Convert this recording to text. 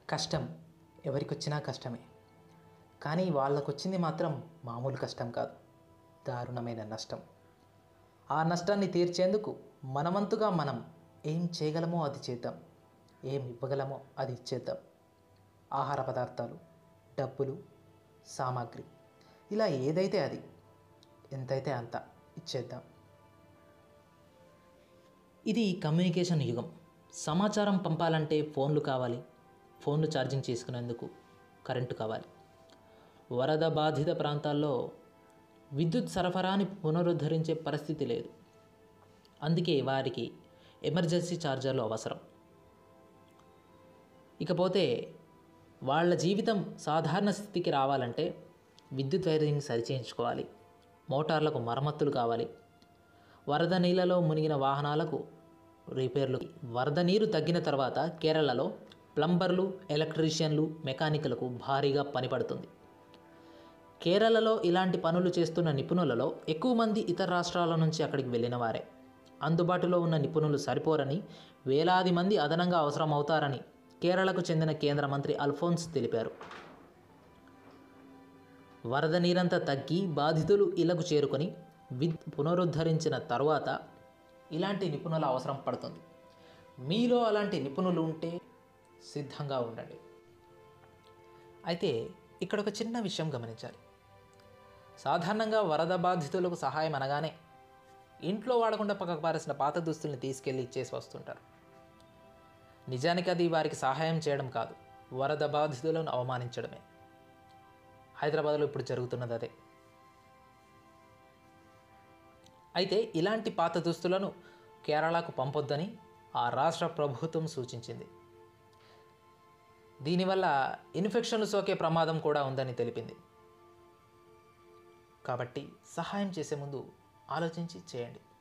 కష్టం ఎవరికి వచ్చినా కష్టమే కానీ వాళ్ళకు వచ్చింది మాత్రం మామూలు కష్టం కాదు దారుణమైన నష్టం ఆ నష్టాన్ని తీర్చేందుకు మనమంతుగా మనం ఏం చేయగలమో అది చేద్దాం ఏం ఇవ్వగలమో అది ఇచ్చేద్దాం ఆహార పదార్థాలు డబ్బులు సామాగ్రి ఇలా ఏదైతే అది ఎంతైతే అంత ఇచ్చేద్దాం ఇది కమ్యూనికేషన్ యుగం సమాచారం పంపాలంటే ఫోన్లు కావాలి ఫోన్లు ఛార్జింగ్ చేసుకునేందుకు కరెంటు కావాలి వరద బాధిత ప్రాంతాల్లో విద్యుత్ సరఫరాని పునరుద్ధరించే పరిస్థితి లేదు అందుకే వారికి ఎమర్జెన్సీ ఛార్జర్లు అవసరం ఇకపోతే వాళ్ళ జీవితం సాధారణ స్థితికి రావాలంటే విద్యుత్ వైరింగ్ సరిచేయించుకోవాలి మోటార్లకు మరమ్మతులు కావాలి వరద నీళ్ళలో మునిగిన వాహనాలకు రిపేర్లు వరద నీరు తగ్గిన తర్వాత కేరళలో ప్లంబర్లు ఎలక్ట్రీషియన్లు మెకానికలకు భారీగా పని పడుతుంది కేరళలో ఇలాంటి పనులు చేస్తున్న నిపుణులలో ఎక్కువ మంది ఇతర రాష్ట్రాల నుంచి అక్కడికి వెళ్ళిన వారే అందుబాటులో ఉన్న నిపుణులు సరిపోరని వేలాది మంది అదనంగా అవసరం అవుతారని కేరళకు చెందిన కేంద్ర మంత్రి అల్ఫోన్స్ తెలిపారు వరద నీరంతా తగ్గి బాధితులు ఇళ్లకు చేరుకొని విద్ పునరుద్ధరించిన తరువాత ఇలాంటి నిపుణుల అవసరం పడుతుంది మీలో అలాంటి నిపుణులు ఉంటే సిద్ధంగా ఉండండి అయితే ఇక్కడ ఒక చిన్న విషయం గమనించాలి సాధారణంగా వరద బాధితులకు సహాయం అనగానే ఇంట్లో వాడకుండా పక్కకు పారేసిన పాత దుస్తుల్ని తీసుకెళ్ళి ఇచ్చేసి వస్తుంటారు నిజానికి అది వారికి సహాయం చేయడం కాదు వరద బాధితులను అవమానించడమే హైదరాబాద్లో ఇప్పుడు జరుగుతున్నది అదే అయితే ఇలాంటి పాత దుస్తులను కేరళకు పంపొద్దని ఆ రాష్ట్ర ప్రభుత్వం సూచించింది దీనివల్ల ఇన్ఫెక్షన్లు సోకే ప్రమాదం కూడా ఉందని తెలిపింది కాబట్టి సహాయం చేసే ముందు ఆలోచించి చేయండి